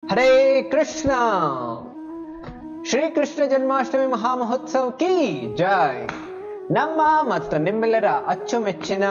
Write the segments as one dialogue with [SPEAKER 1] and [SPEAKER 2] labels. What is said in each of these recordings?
[SPEAKER 1] ಹರೇ ಕೃಷ್ಣ ಶ್ರೀಕೃಷ್ಣ ಜನ್ಮಾಷ್ಟಮಿ ಮಹಾಮಹೋತ್ಸವ ಕಿ ಜೈ ನಮ್ಮ ಮತ್ತು ನಿಮ್ಮೆಲ್ಲರ ಅಚ್ಚುಮೆಚ್ಚಿನ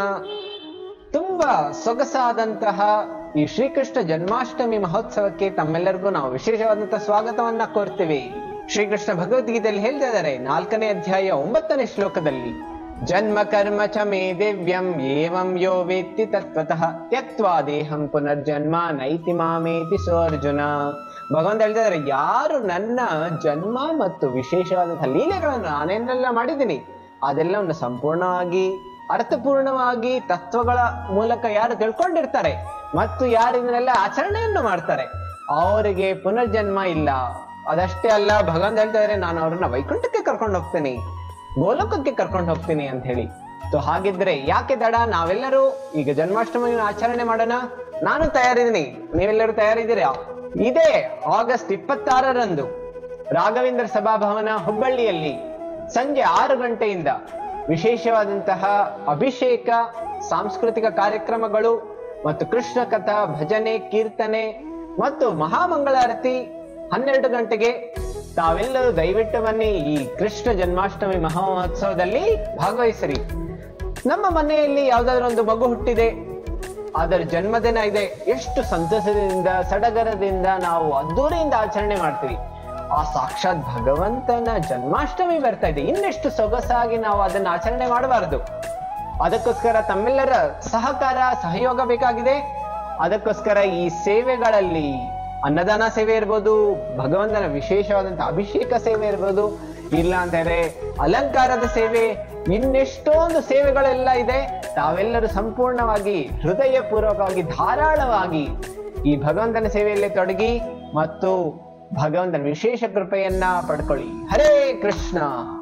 [SPEAKER 1] ತುಂಬಾ ಸೊಗಸಾದಂತಹ ಈ ಶ್ರೀಕೃಷ್ಣ ಜನ್ಮಾಷ್ಟಮಿ ಮಹೋತ್ಸವಕ್ಕೆ ತಮ್ಮೆಲ್ಲರಿಗೂ ನಾವು ವಿಶೇಷವಾದಂತಹ ಸ್ವಾಗತವನ್ನ ಕೋರ್ತೀವಿ ಶ್ರೀಕೃಷ್ಣ ಭಗವದ್ಗೀತೆಯಲ್ಲಿ ಹೇಳ್ತಾ ಇದ್ದಾರೆ ನಾಲ್ಕನೇ ಅಧ್ಯಾಯ ಒಂಬತ್ತನೇ ಶ್ಲೋಕದಲ್ಲಿ ಜನ್ಮ ಕರ್ಮ ಚ ಮೇ ದಿವ್ಯಂ ಏವಂ ಯೋ ವೇತ್ತಿ ತತ್ವತಃ ತ್ಯಕ್ವಾ ದೇಹಂ ಪುನರ್ಜನ್ಮ ನೈತಿ ಮಾಮೇತಿ ಸೋರ್ಜುನ ಭಗವಂತ ಹೇಳ್ತಾ ಇದ್ದಾರೆ ಯಾರು ನನ್ನ ಜನ್ಮ ಮತ್ತು ವಿಶೇಷವಾದಂತಹ ಲೀಲೆಗಳನ್ನು ನಾನೇನೆಲ್ಲ ಮಾಡಿದ್ದೀನಿ ಅದೆಲ್ಲವನ್ನು ಸಂಪೂರ್ಣವಾಗಿ ಅರ್ಥಪೂರ್ಣವಾಗಿ ತತ್ವಗಳ ಮೂಲಕ ಯಾರು ತಿಳ್ಕೊಂಡಿರ್ತಾರೆ ಮತ್ತು ಯಾರು ಇದನ್ನೆಲ್ಲ ಆಚರಣೆಯನ್ನು ಮಾಡ್ತಾರೆ ಅವರಿಗೆ ಪುನರ್ಜನ್ಮ ಇಲ್ಲ ಅದಷ್ಟೇ ಅಲ್ಲ ಭಗವಂತ ಹೇಳ್ತಾ ಇದ್ದಾರೆ ನಾನು ಅವ್ರನ್ನ ವೈಕುಂಠಕ್ಕೆ ಕರ್ಕೊಂಡು ಹೋಗ್ತೀನಿ ಗೋಲೋಕಕ್ಕೆ ಕರ್ಕೊಂಡು ಹೋಗ್ತೀನಿ ಅಂತ ಹೇಳಿ ಸೊ ಹಾಗಿದ್ರೆ ಯಾಕೆ ದಡ ನಾವೆಲ್ಲರೂ ಈಗ ಜನ್ಮಾಷ್ಟಮಿಯನ್ನು ಆಚರಣೆ ಮಾಡೋಣ ನಾನು ತಯಾರಿದ್ದೀನಿ ನೀವೆಲ್ಲರೂ ತಯಾರಿದ್ದೀರಾ ಇದೇ ಆಗಸ್ಟ್ ಇಪ್ಪತ್ತಾರರಂದು ರಾಘವೇಂದ್ರ ಸಭಾಭವನ ಹುಬ್ಬಳ್ಳಿಯಲ್ಲಿ ಸಂಜೆ ಆರು ಗಂಟೆಯಿಂದ ವಿಶೇಷವಾದಂತಹ ಅಭಿಷೇಕ ಸಾಂಸ್ಕೃತಿಕ ಕಾರ್ಯಕ್ರಮಗಳು ಮತ್ತು ಕೃಷ್ಣ ಕಥಾ ಭಜನೆ ಕೀರ್ತನೆ ಮತ್ತು ಮಹಾಮಂಗಳಾರತಿ ಹನ್ನೆರಡು ಗಂಟೆಗೆ ತಾವೆಲ್ಲರೂ ದಯವಿಟ್ಟು ಬನ್ನಿ ಈ ಕೃಷ್ಣ ಜನ್ಮಾಷ್ಟಮಿ ಮಹೋತ್ಸವದಲ್ಲಿ ಭಾಗವಹಿಸಿರಿ ನಮ್ಮ ಮನೆಯಲ್ಲಿ ಯಾವ್ದಾದ್ರು ಒಂದು ಮಗು ಹುಟ್ಟಿದೆ ಅದರ ಜನ್ಮದಿನ ಇದೆ ಎಷ್ಟು ಸಂತಸದಿಂದ ಸಡಗರದಿಂದ ನಾವು ಅದ್ದೂರಿಯಿಂದ ಆಚರಣೆ ಮಾಡ್ತೀವಿ ಆ ಸಾಕ್ಷಾತ್ ಭಗವಂತನ ಜನ್ಮಾಷ್ಟಮಿ ಬರ್ತಾ ಇದೆ ಇನ್ನೆಷ್ಟು ಸೊಗಸಾಗಿ ನಾವು ಅದನ್ನ ಆಚರಣೆ ಮಾಡಬಾರದು ಅದಕ್ಕೋಸ್ಕರ ತಮ್ಮೆಲ್ಲರ ಸಹಕಾರ ಸಹಯೋಗ ಬೇಕಾಗಿದೆ ಅದಕ್ಕೋಸ್ಕರ ಈ ಸೇವೆಗಳಲ್ಲಿ ಅನ್ನದಾನ ಸೇವೆ ಇರ್ಬೋದು ಭಗವಂತನ ವಿಶೇಷವಾದಂತಹ ಅಭಿಷೇಕ ಸೇವೆ ಇರ್ಬೋದು ಇಲ್ಲ ಅಂತಂದ್ರೆ ಅಲಂಕಾರದ ಸೇವೆ ಇನ್ನೆಷ್ಟೊಂದು ಸೇವೆಗಳೆಲ್ಲ ಇದೆ ತಾವೆಲ್ಲರೂ ಸಂಪೂರ್ಣವಾಗಿ ಹೃದಯ ಪೂರ್ವಕವಾಗಿ ಧಾರಾಳವಾಗಿ ಈ ಭಗವಂತನ ಸೇವೆಯಲ್ಲಿ ತೊಡಗಿ ಮತ್ತು ಭಗವಂತನ ವಿಶೇಷ ಕೃಪೆಯನ್ನ ಪಡ್ಕೊಳ್ಳಿ ಹರೇ ಕೃಷ್ಣ